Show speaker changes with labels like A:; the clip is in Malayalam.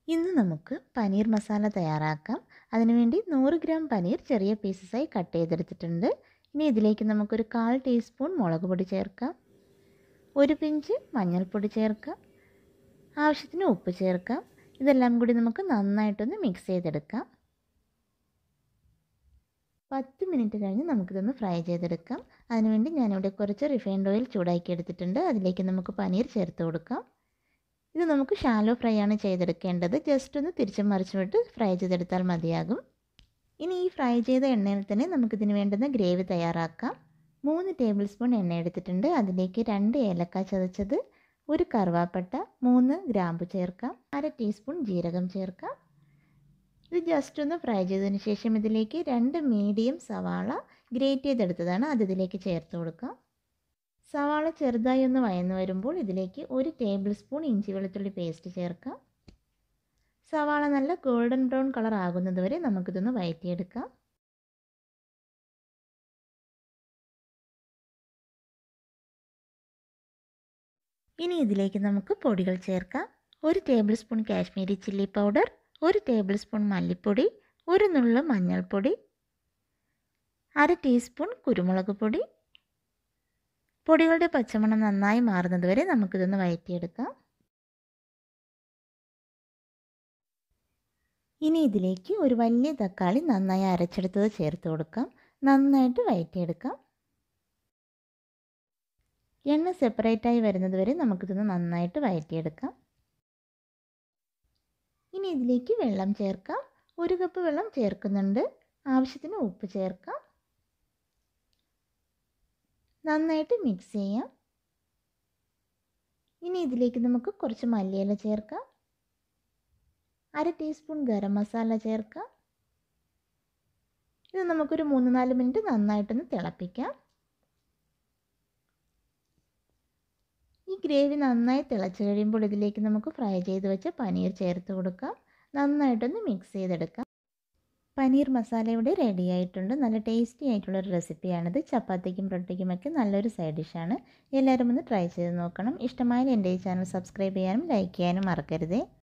A: ഇന്ന് നമുക്ക് പനീർ മസാല തയ്യാറാക്കാം അതിനുവേണ്ടി നൂറ് ഗ്രാം പനീർ ചെറിയ പീസസായി കട്ട് ചെയ്തെടുത്തിട്ടുണ്ട് ഇനി ഇതിലേക്ക് നമുക്കൊരു കാൽ ടീസ്പൂൺ മുളക് പൊടി ചേർക്കാം ഒരു പിഞ്ച് മഞ്ഞൾപ്പൊടി ചേർക്കാം ആവശ്യത്തിന് ഉപ്പ് ചേർക്കാം ഇതെല്ലാം കൂടി നമുക്ക് നന്നായിട്ടൊന്ന് മിക്സ് ചെയ്തെടുക്കാം പത്ത് മിനിറ്റ് കഴിഞ്ഞ് നമുക്കിതൊന്ന് ഫ്രൈ ചെയ്തെടുക്കാം അതിനുവേണ്ടി ഞാനിവിടെ കുറച്ച് റിഫൈൻഡ് ഓയിൽ ചൂടാക്കി എടുത്തിട്ടുണ്ട് അതിലേക്ക് നമുക്ക് പനീർ ചേർത്ത് കൊടുക്കാം ഇത് നമുക്ക് ഷാലോ ഫ്രൈ ആണ് ചെയ്തെടുക്കേണ്ടത് ജസ്റ്റ് ഒന്ന് തിരിച്ചും മറിച്ചും വിട്ട് ഫ്രൈ ചെയ്തെടുത്താൽ മതിയാകും ഇനി ഈ ഫ്രൈ ചെയ്ത എണ്ണയിൽ തന്നെ നമുക്കിതിന് വേണ്ടുന്ന ഗ്രേവി തയ്യാറാക്കാം മൂന്ന് ടേബിൾ സ്പൂൺ എണ്ണ എടുത്തിട്ടുണ്ട് അതിലേക്ക് രണ്ട് ഏലക്ക ചതച്ചത് ഒരു കറുവാപ്പട്ട മൂന്ന് ഗ്രാമ്പു ചേർക്കാം അര ടീസ്പൂൺ ജീരകം ചേർക്കാം ഇത് ജസ്റ്റ് ഒന്ന് ഫ്രൈ ചെയ്തതിന് ശേഷം ഇതിലേക്ക് രണ്ട് മീഡിയം സവാള ഗ്രേറ്റ് ചെയ്തെടുത്തതാണ് അത് ഇതിലേക്ക് ചേർത്ത് കൊടുക്കാം സവാള ചെറുതായി ഒന്ന് വയന്നു വരുമ്പോൾ ഇതിലേക്ക് ഒരു ടേബിൾ സ്പൂൺ ഇഞ്ചി വെളുത്തുള്ളി പേസ്റ്റ് ചേർക്കാം സവാള നല്ല ഗോൾഡൻ ബ്രൗൺ കളർ ആകുന്നത് വരെ നമുക്കിതൊന്ന് വയറ്റിയെടുക്കാം ഇനി ഇതിലേക്ക് നമുക്ക് പൊടികൾ ചേർക്കാം ഒരു tablespoon Kashmiri chilli powder ഒരു ടേബിൾ സ്പൂൺ മല്ലിപ്പൊടി ഒരു നുള്ള മഞ്ഞൾപ്പൊടി അര ടീസ്പൂൺ കുരുമുളക് പൊടി പൊടികളുടെ പച്ചമണം നന്നായി മാറുന്നത് വരെ നമുക്കിതൊന്ന് വഴറ്റിയെടുക്കാം ഇനി ഇതിലേക്ക് ഒരു വലിയ തക്കാളി നന്നായി അരച്ചെടുത്തത് ചേർത്ത് കൊടുക്കാം നന്നായിട്ട് വഴറ്റിയെടുക്കാം എണ്ണ സെപ്പറേറ്റായി വരുന്നത് വരെ നമുക്കിതൊന്ന് നന്നായിട്ട് വഴറ്റിയെടുക്കാം ഇനി ഇതിലേക്ക് വെള്ളം ചേർക്കാം ഒരു കപ്പ് വെള്ളം ചേർക്കുന്നുണ്ട് ആവശ്യത്തിന് ഉപ്പ് ചേർക്കാം നന്നായിട്ട് മിക്സ് ചെയ്യാം ഇനി ഇതിലേക്ക് നമുക്ക് കുറച്ച് മല്ലിയില ചേർക്കാം അര ടീസ്പൂൺ ഗരം മസാല ചേർക്കാം ഇത് നമുക്കൊരു മൂന്ന് നാല് മിനിറ്റ് നന്നായിട്ടൊന്ന് തിളപ്പിക്കാം ഈ ഗ്രേവി നന്നായി തിളച്ച് കഴിയുമ്പോൾ ഇതിലേക്ക് നമുക്ക് ഫ്രൈ ചെയ്ത് വെച്ച പനീർ ചേർത്ത് കൊടുക്കാം നന്നായിട്ടൊന്ന് മിക്സ് ചെയ്തെടുക്കാം പനീർ മസാല ഇവിടെ റെഡി ആയിട്ടുണ്ട് നല്ല ടേസ്റ്റി ആയിട്ടുള്ളൊരു റെസിപ്പിയാണിത് ചപ്പാത്തിക്കും റൊട്ടിക്കുമൊക്കെ നല്ലൊരു സൈഡ് ഡിഷാണ് എല്ലാവരും ഒന്ന് ട്രൈ ചെയ്ത് നോക്കണം ഇഷ്ടമായാൽ എൻ്റെ ഈ ചാനൽ സബ്സ്ക്രൈബ് ചെയ്യാനും ലൈക്ക് ചെയ്യാനും മറക്കരുതേ